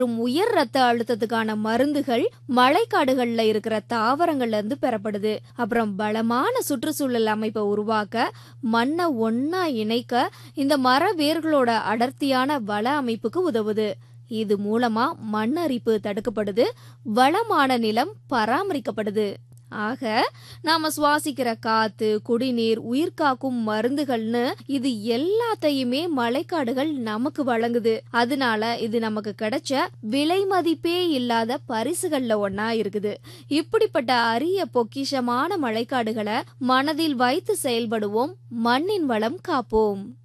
மற்றும் உயர் ரத்த அழுத்தத்துக்கான மருந்துகள் மழைக்காடுகள்ல இருக்கிற தாவரங்கள்ல இருந்து பெறப்படுது அப்புறம் பலமான சுற்றுச்சூழல் அமைப்பை உருவாக்க மண்ணை ஒன்னா இணைக்க இந்த மர வேர்களோட அடர்த்தியான வள அமைப்புக்கு உதவுது இது மூலமா மண் அரிப்பு தடுக்கப்படுது வளமான நிலம் பராமரிக்கப்படுது ஆக நாம சுவாசிக்கிற காத்து குடிநீர் உயிர்காக்கும் மருந்துகள்னு இது எல்லாத்தையுமே மழைக்காடுகள் நமக்கு வழங்குது அதனால இது நமக்கு கிடைச்ச விலை மதிப்பே இல்லாத பரிசுகள்ல ஒன்னா இருக்குது இப்படிப்பட்ட அரிய பொக்கிஷமான மழைக்காடுகளை மனதில் வைத்து செயல்படுவோம் மண்ணின் வளம் காப்போம்